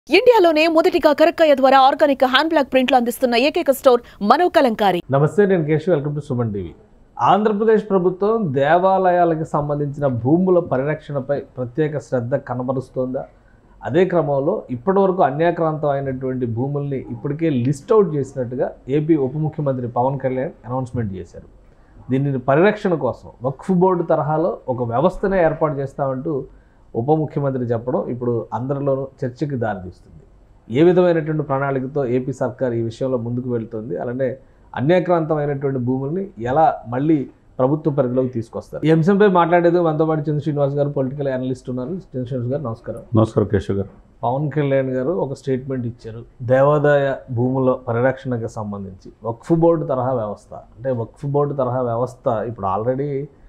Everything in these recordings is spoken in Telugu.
ఇండియాలోనే మొదటిగా కరక్కయ్య ద్వారా ఆర్గానిక్ హ్యాండ్ బ్లాక్ ప్రింట్లు అందిస్తున్న ఏకైక స్టోర్ మనో కలంకారి నమస్తే నేను Keshav welcome to Suman TV Andhra Pradesh ప్రభుత్వం దేవాలయాలకు సంబంధించిన భూముల పరిరక్షణపై ప్రత్యేక శ్రద్ధ కనబరుస్తోందా అదే క్రమంలో ఇప్పటివరకు అన్యాక్రాంతం అయినటువంటి భూముల్ని ఇప్పటికే లిస్ట్ అవుట్ చేసినట్టుగా ఏపీ ఉప ముఖ్యమంత్రి పవన్ కళ్యాణ్ అనౌన్స్మెంట్ చేశారు దీనిని పరిరక్షణ కోసం వక్ఫ్ బోర్డు తరహాలో ఒక వ్యవస్థనే ఏర్పాటు చేస్తామంటూ ఉప ముఖ్యమంత్రి చెప్పడం ఇప్పుడు అందరిలోనూ చర్చకి దారితీస్తుంది ఏ విధమైనటువంటి ప్రణాళికతో ఏపీ సర్కార్ ఈ విషయంలో ముందుకు వెళ్తుంది అలానే అన్యాక్రాంతమైనటువంటి భూముల్ని ఎలా మళ్ళీ ప్రభుత్వ పరిధిలోకి తీసుకొస్తారు ఈ అంశంపై మాట్లాడేది మనతో పాటు చంద్ర శ్రీనివాస్ గారు పొలిటికల్ అనలిస్ట్ ఉన్నారు చంద్ర శ్రీనివాస్ గారు నమస్కారం నమస్కారం కేశవ్ గారు పవన్ కళ్యాణ్ గారు ఒక స్టేట్మెంట్ ఇచ్చారు దేవాదాయ భూముల పరిరక్షణకు సంబంధించి వక్ఫ్ బోర్డు తరహా వ్యవస్థ అంటే వక్ఫ్ బోర్డు తరహా వ్యవస్థ ఇప్పుడు ఆల్రెడీ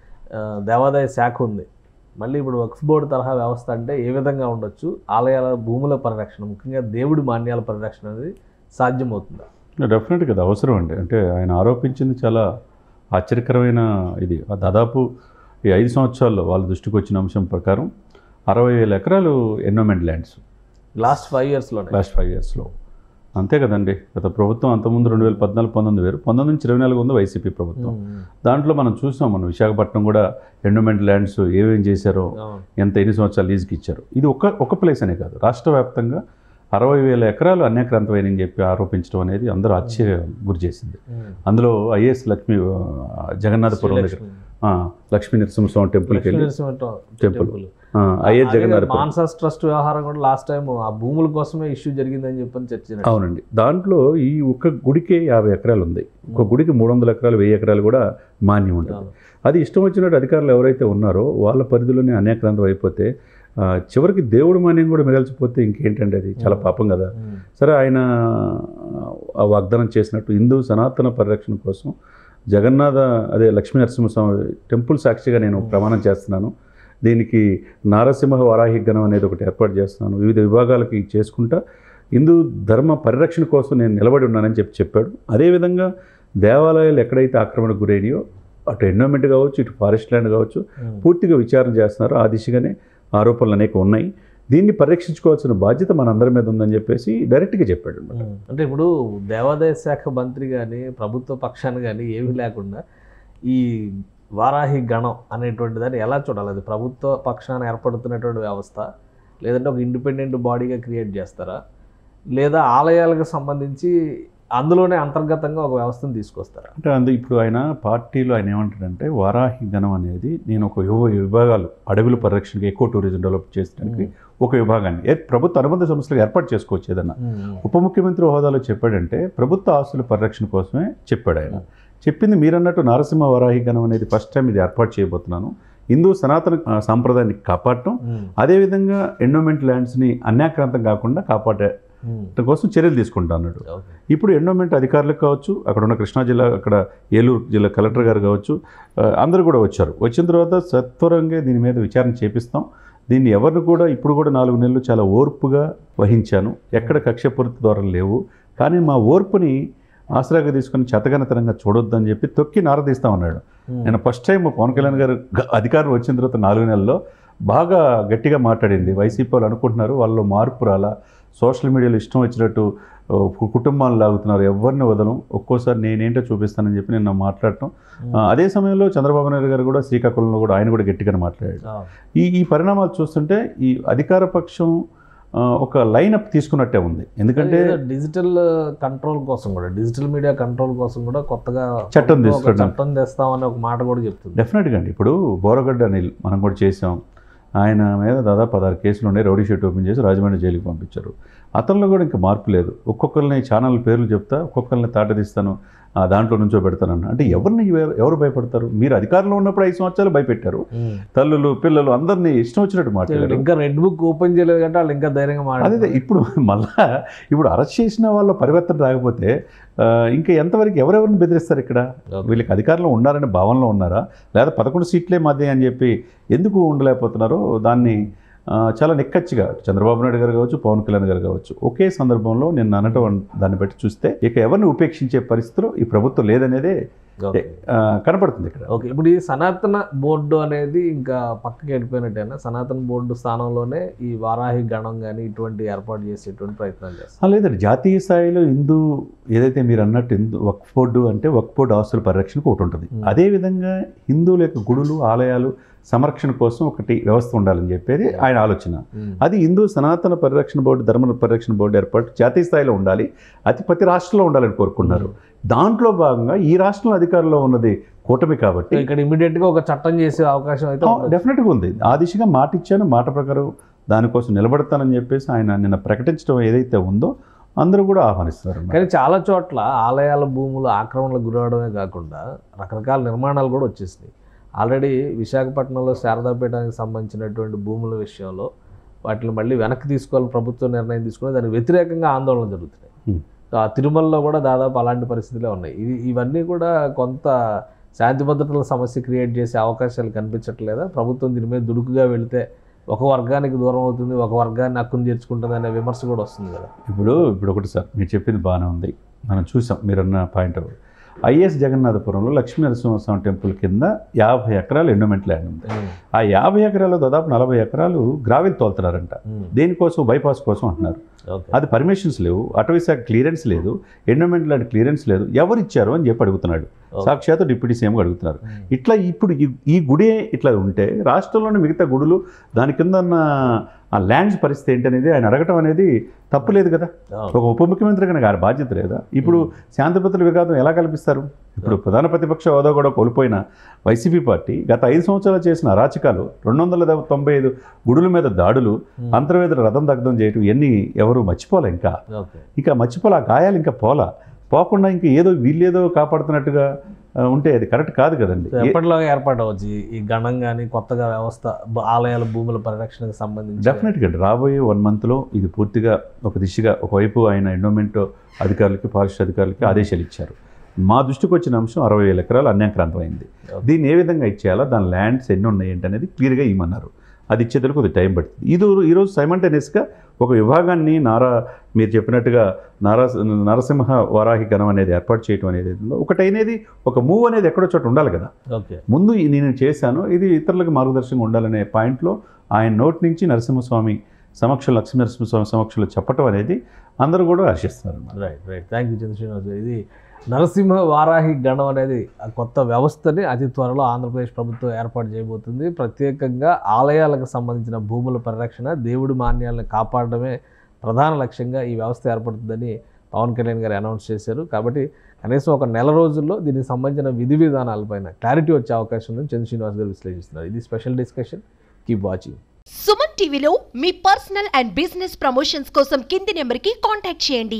దేవాదాయ శాఖ ఉంది మళ్ళీ ఇప్పుడు వక్ఫ్ బోర్డు తరహా వ్యవస్థ అంటే ఏ విధంగా ఉండొచ్చు ఆలయాల భూముల పరిరక్షణ ముఖ్యంగా దేవుడి మాన్యాల పరిరక్షణ అనేది సాధ్యమవుతుందా డెఫినెట్ కదా అవసరం అండి అంటే ఆయన ఆరోపించింది చాలా ఆశ్చర్యకరమైన ఇది ఆ దాదాపు ఈ ఐదు సంవత్సరాల్లో వాళ్ళ దృష్టికి వచ్చిన అంశం ప్రకారం అరవై వేల ఎకరాలు ఎన్నోమెంట్ ల్యాండ్స్ లాస్ట్ ఫైవ్ ఇయర్స్లోనే లాస్ట్ ఫైవ్ ఇయర్స్లో అంతే కదండి గత ప్రభుత్వం అంతకుముందు రెండు వేల పద్నాలుగు పంతొమ్మిది వేరు పంతొమ్మిది నుంచి ఇరవై నాలుగు ఉంది వైసీపీ ప్రభుత్వం దాంట్లో మనం చూసాం మనం విశాఖపట్నం కూడా ఎండోమెంట్ ల్యాండ్స్ ఏమేం చేశారో ఎంత ఎన్ని సంవత్సరాలు లీజుకి ఇచ్చారు ఇది ఒక ఒక ప్లేస్ అనే కాదు రాష్ట్ర వ్యాప్తంగా అరవై వేల ఎకరాలు అన్యాక్రాంతమైనని చెప్పి ఆరోపించడం అనేది అందరూ ఆశ్చర్యం గురి చేసింది అందులో ఐఏఎస్ లక్ష్మి ఆ, జగన్నాథపురం దగ్గర ఆ, లక్ష్మీ నరసింహస్వామి టెంపుల్కి వెళ్ళి temple IAS Jagannathapuram Mansas trust వ్యవహారం కూడా లాస్ట్ టైం ఆ భూముల కోసమే ఇష్యూ జరిగిందని చెప్పని చర్చ జరిగింది. అవునండి దాంట్లో ఈ ఒక్క గుడికే యాభై ఎకరాలు ఉంది ఒక గుడికి మూడు వందల ఎకరాలు వెయ్యి ఎకరాలు కూడా మాన్యం ఉంటుంది అవును. అది ఇష్టం వచ్చినట్టు అధికారులు ఎవరైతే ఉన్నారో వాళ్ళ పరిధిలోనే అన్యాక్రాంతం అయిపోతే ఆ, చివరికి దేవుడి మాన్యం కూడా మిగల్చిపోతే ఇంకేంటండి అది చాలా పాపం కదా ఉమ్. సరే ఆయన ఆ వాగ్దానం చేసినట్టు హిందూ సనాతన పరిరక్షణ కోసం జగన్నాథ అదే లక్ష్మీ నరసింహస్వామి టెంపుల్ సాక్షిగా నేను ప్రమాణం చేస్తున్నాను దీనికి నారసింహ వారాహి గణం అనేది ఒకటి ఏర్పాటు చేస్తున్నాను వివిధ విభాగాలకి చేసుకుంటా హిందూ ధర్మ పరిరక్షణ కోసం నేను నిలబడి ఉన్నానని చెప్పి చెప్పాడు అదేవిధంగా దేవాలయాలు ఎక్కడైతే ఆక్రమణకు గురైనాయో అటు ఎన్విరాన్మెంట్ కావచ్చు ఇటు ఫారెస్ట్ ల్యాండ్ కావచ్చు ఉమ్. పూర్తిగా విచారణ చేస్తున్నారు ఆ దిశగానే ఆరోపణలు అనేక ఉన్నాయి దీన్ని పరీక్షించుకోవాల్సిన బాధ్యత మనందరి మీద ఉందని చెప్పేసి డైరెక్ట్గా చెప్పాడు అన్నమాట. ఉమ్. అంటే ఇప్పుడు దేవాదాయ శాఖ మంత్రి కానీ ప్రభుత్వ పక్షాన్ని కానీ ఏమీ లేకుండా ఈ వారాహి గణం అనేటువంటి దాన్ని ఎలా చూడాలి అది ప్రభుత్వ పక్షాన ఏర్పడుతున్నటువంటి వ్యవస్థ లేదంటే ఒక ఇండిపెండెంట్ బాడీగా క్రియేట్ చేస్తారా లేదా ఆలయాలకు సంబంధించి అందులోనే అంతర్గతంగా ఒక వ్యవస్థను తీసుకొస్తారా అంటే అందు ఇప్పుడు ఆయన పార్టీలో ఆయన ఏమంటాడంటే వారాహి గణం అనేది నేను ఒక యువ విభాగాలు అడవుల పరిరక్షణకి ఎక్కువ టూరిజం డెవలప్ చేయడానికి ఒక విభాగాన్ని ఏ ప్రభుత్వ అనుబంధ సంస్థలు ఏర్పాటు చేసుకోవచ్చు ఏదన్నా ఉప ముఖ్యమంత్రి హోదాలో చెప్పాడంటే ప్రభుత్వ ఆస్తుల పరిరక్షణ కోసమే చెప్పాడు ఆయన చెప్పింది మీరన్నట్టు నారసింహ వరాహి గణం అనేది ఫస్ట్ టైం ఇది ఏర్పాటు చేయబోతున్నాను హిందూ సనాతన ఆ, సాంప్రదాయాన్ని కాపాడటం ఉమ్. అదేవిధంగా ఎండోమెంట్ ల్యాండ్స్ని అన్యాక్రాంతం కాకుండా కాపాడటం ఉమ్. కోసం చర్యలు తీసుకుంటా అన్నాడు ఓకే. ఇప్పుడు ఎండోమెంట్ అధికారులకు కావచ్చు అక్కడ ఉన్న కృష్ణా జిల్లా అక్కడ ఏలూరు జిల్లా కలెక్టర్ గారు కావచ్చు ఆ, అందరూ కూడా వచ్చారు వచ్చిన తర్వాత సత్వరంగా దీని మీద విచారణ చేపిస్తాం దీన్ని ఎవరిని కూడా ఇప్పుడు కూడా నాలుగు నెలలు చాలా ఓర్పుగా వహించాను ఎక్కడ కక్షపూరిత ద్వారా లేవు కానీ మా ఓర్పుని ఆసరాగా తీసుకుని చెతగనతనంగా చూడొద్దని చెప్పి తొక్కి నారదీస్తామన్నాడు ఉమ్. నేను ఫస్ట్ టైం పవన్ కళ్యాణ్ గారు గ- అధికారం వచ్చిన తర్వాత నాలుగు నెలల్లో బాగా గట్టిగా మాట్లాడింది వైసీపీ వాళ్ళు అనుకుంటున్నారు వాళ్ళలో మార్పు రాలా సోషల్ మీడియాలో ఇష్టం వచ్చినట్టు ఓ, కు- కుటుంబాలను లాగుతున్నారు ఎవరిని వదలం ఒక్కోసారి నేనేంటో చూపిస్తానని చెప్పి నేను మాట్లాడటం ఆ, అదే సమయంలో చంద్రబాబు నాయుడు గారు కూడా శ్రీకాకుళంలో కూడా ఆయన కూడా గట్టిగానే మాట్లాడాడు ఆ. ఈ ఈ పరిణామాలు చూస్తుంటే ఈ అధికార పక్షం ఆ, ఒక లైనప్ తీసుకున్నట్టే ఉంది ఎందుకంటే ఏదో డిజిటల్ కంట్రోల్ కోసం కూడా డిజిటల్ మీడియా కంట్రోల్ కోసం కూడా కొత్తగా చట్టం ఒక తీసుకురావడం. చట్టం తెస్తామని ఒక మాట కూడా చెప్తుంది డెఫినెట్గా అండి ఇప్పుడు బోరగడ్డ అనిల్ మనం కూడా చేసాం ఆయన మీద దాదాపు పదహారు కేసులు ఉన్నాయి రౌడీ షీట్ ఓపెన్ చేసి రాజమండ్రి జైలుకి పంపించారు అతనిలో కూడా ఇంకా మార్పు లేదు ఒక్కొక్కరిని ఛానల్ పేర్లు చెప్తా ఒక్కొక్కరిని తాటదిస్తాను ఆ దాంట్లో నుంచో పెడతానన్న అంటే ఎవరిని ఎవరు- ఎవరు భయపడతారు మీరు అధికారంలో ఉన్నప్పుడు ఐదు సంవత్సరాలు భయపెట్టారు తల్లులు పిల్లలు అందరినీ ఇష్టం వచ్చినట్టు మాట్లాడారు ఇంకా రెడ్ బుక్ ఓపెన్ చేయలేదు కంటే వాళ్ళు ఇంకా ధైర్యంగా అదే మాట్లాడారు ఇప్పుడు మళ్ళా ఇప్పుడు అరెస్ట్ చేసిన వాళ్ళ పరివర్తన రాకపోతే ఆ, ఇంకా ఎంతవరకు ఎవరెవరిని బెదిరిస్తారు ఇక్కడ వీళ్ళకి అధికారంలో ఉన్నారనే భావనలో ఉన్నారా లేదా పదకొండు సీట్లే మధ్య అని చెప్పి ఎందుకు ఉండలేకపోతున్నారో దాన్ని ఆ, చాలా నిక్కచ్చిగా చంద్రబాబు నాయుడు గారు కావచ్చు పవన్ కళ్యాణ్ గారు కావచ్చు ఒకే సందర్భంలో నేను అనటం దాన్ని బట్టి చూస్తే ఇక ఎవరిని ఉపేక్షించే పరిస్థితిలో ఈ ప్రభుత్వం లేదనేదే ఓకే. ఆ, కనపడుతుంది ఇక్కడ ఓకే ఇప్పుడు ఈ సనాతన బోర్డు అనేది ఇంకా పక్కకి వెళ్ళిపోయినట్టేనా సనాతన బోర్డు స్థానంలోనే ఈ వారాహి గణం కానీ ఇటువంటి ఏర్పాటు చేసేటువంటి ప్రయత్నాలు చేస్తారు ఆ, లేదండి జాతీయ స్థాయిలో హిందూ ఏదైతే మీరు అన్నట్టు హిందూ వక్ఫ్ బోర్డు అంటే వక్ఫ్ బోర్డు ఆస్తుల పరిరక్షణకు ఒకటి ఉంటుంది Hmm. అదేవిధంగా హిందువుల యొక్క గుడులు ఆలయాలు సంరక్షణ కోసం ఒకటి వ్యవస్థ ఉండాలని చెప్పేది ఆయన ఆలోచన అది హిందూ సనాతన పరిరక్షణ బోర్డు ధర్మ పరిరక్షణ బోర్డు ఏర్పాటు జాతీయ స్థాయిలో ఉండాలి అది ప్రతి రాష్ట్రంలో ఉండాలని కోరుకున్నారు దాంట్లో భాగంగా ఈ రాష్ట్రంలో అధికారంలో ఉన్నది కూటమి కాబట్టి ఇక్కడ ఇమీడియట్ గా ఒక చట్టం చేసే అవకాశం అయితే ఉండొచ్చు. డెఫినెట్గా ఉంది ఆ దిశగా మాట ఇచ్చాను మాట ప్రకారం దానికోసం నిలబడతానని చెప్పేసి ఆయన నిన్న ప్రకటించడం ఏదైతే ఉందో అందరూ కూడా ఆహ్వానిస్తున్నారు అన్నమాట. కానీ చాలా చోట్ల ఆలయాల భూములు ఆక్రమణలకు గురవడమే కాకుండా రకరకాల నిర్మాణాలు కూడా వచ్చేసినాయి ఆల్రెడీ విశాఖపట్నంలో శారదాపీఠానికి సంబంధించినటువంటి భూముల విషయంలో వాటిని మళ్ళీ వెనక్కి తీసుకోవాలని ప్రభుత్వం నిర్ణయం తీసుకుని దానికి వ్యతిరేకంగా ఆందోళన జరుగుతున్నాయి Hmm. సో ఆ తిరుమలలో కూడా దాదాపు అలాంటి పరిస్థితులే ఉన్నాయి ఇవి ఇవన్నీ కూడా కొంత శాంతి భద్రతల సమస్య క్రియేట్ చేసే అవకాశాలు కనిపించట్లేదా ప్రభుత్వం దీని మీద దుడుకుగా వెళితే ఒక వర్గానికి దూరం అవుతుంది ఒక వర్గాన్ని హక్కును చేర్చుకుంటుంది అనే విమర్శ కూడా వస్తుంది కదా ఇప్పుడు ఇప్పుడు ఒకటి సార్ మీరు చెప్పింది బాగానే ఉంది మనం చూసాం మీరన్న పాయింట్ ఐఎస్ జగన్నాథపురంలో లక్ష్మీ నరసింహస్వామి టెంపుల్ కింద యాభై ఎకరాలు ఎండోమెంట్ ల్యాండ్ ఉంది ఆ యాభై ఎకరాలు దాదాపు నలభై ఎకరాలు గ్రావెల్ తోలుతున్నారంట దేనికోసం బైపాస్ కోసం అంటున్నారు ఓకే అది పర్మిషన్స్ లేవు అటవీ శాఖ క్లియరెన్స్ లేదు ఎండోమెంట్ ల్యాండ్ క్లియరెన్స్ లేదు ఎవరు ఇచ్చారు అని చెప్పి అడుగుతున్నాడు Okay. సాక్షాత్ డిప్యూటీ సీఎం అడుగుతున్నారు ఇట్లా ఇప్పుడు ఈ- ఈ గుడి ఇట్లా ఉంటే రాష్ట్రంలోని మిగతా గుడులు దాని కింద ఉన్న ఆ ల్యాండ్స్ పరిస్థితి ఏంటనేది ఆయన అడగటం అనేది తప్పులేదు కదా ఒక ఉప ముఖ్యమంత్రి కనుక ఆయన బాధ్యత లేదా ఇప్పుడు శాంతిభద్రతల విఘాతం ఎలా కల్పిస్తారు ఇప్పుడు ప్రధాన ప్రతిపక్ష హోదా కూడా కోల్పోయిన వైసీపీ పార్టీ గత ఐదు సంవత్సరాలు చేసిన అరాచకాలు రెండు వందల తొంభై ఐదు గుడుల మీద దాడులు అంతర్వేద రథం దగ్ధం చేయటం ఇవన్నీ ఎవరు మర్చిపోలే ఇంకా ఓకే ఇంకా మర్చిపోలే ఆ గాయాలు ఇంకా పోలా పోకుండా ఇంకా ఏదో వీళ్ళేదో కాపాడుతున్నట్టుగా ఆ, ఉంటే అది కరెక్ట్ కాదు కదండి ఏ- ఎప్పటిలాగా ఏర్పాటు అవ్వచ్చు ఈ- ఈ గణం కానీ కొత్తగా వ్యవస్థ బ- ఆలయాల భూముల పరిరక్షణకు సంబంధించి డెఫినెట్గా అండి రాబోయే వన్ మంత్లో ఇది పూర్తిగా ఒక దిశగా ఒకవైపు ఆయన ఎండోమెంట్ అధికారులకి ఫారెస్ట్ అధికారులకి ఆదేశాలు ఇచ్చారు మా దృష్టికి వచ్చిన అంశం అరవై వేల ఎకరాలు అన్యాక్రాంతమైంది దీన్ని ఏ విధంగా ఇచ్చేయాలో దాని ల్యాండ్స్ ఎన్ని ఉన్నాయి ఏంటి అనేది క్లియర్గా ఇవ్వమన్నారు అది ఇచ్చేందుకు కొద్దిగా టైం పడుతుంది ఇది ఈరోజు సైమంటేనియస్గా ఒక విభాగాన్ని నారా మీరు చెప్పినట్టుగా నారా నరసింహ వారాహి గణం అనేది ఏర్పాటు చేయడం అనేది ఉందో ఒకటైనది ఒక మూవ్ అనేది ఎక్కడో చోట ఉండాలి కదా ఓకే ముందు ఈ నేను చేశాను ఇది ఇతరులకు మార్గదర్శకంగా ఉండాలనే పాయింట్లో ఆయన నోటి నుంచి నరసింహస్వామి సమక్షంలో లక్ష్మీ నరసింహస్వామి సమక్షంలో చెప్పటం అనేది అందరూ కూడా హర్షిస్తున్నారు అన్నమాట. Right right thank you Chandra Srinivas గారు ఇది నరసింహ వారాహి గణం అనేది ఆ కొత్త వ్యవస్థని అతి త్వరలో ఆంధ్రప్రదేశ్ ప్రభుత్వం ఏర్పాటు చేయబోతుంది ప్రత్యేకంగా ఆలయాలకు సంబంధించిన భూముల పరిరక్షణ దేవుడి మాన్యాలను కాపాడడమే ప్రధాన లక్ష్యంగా ఈ వ్యవస్థ ఏర్పడుతుందని పవన్ కళ్యాణ్ గారు అనౌన్స్ చేశారు కాబట్టి కనీసం ఒక నెల రోజుల్లో దీనికి సంబంధించిన విధి విధానాలపైన క్లారిటీ వచ్చే అవకాశం ఉందని చంద్ర శ్రీనివాస్ గారు విశ్లేషిస్తున్నారు ఇది special discussion keep watching Suman టీవీలో మీ పర్సనల్ అండ్ బిజినెస్ ప్రమోషన్స్ కోసం కింది నెంబర్కి కాంటాక్ట్ చేయండి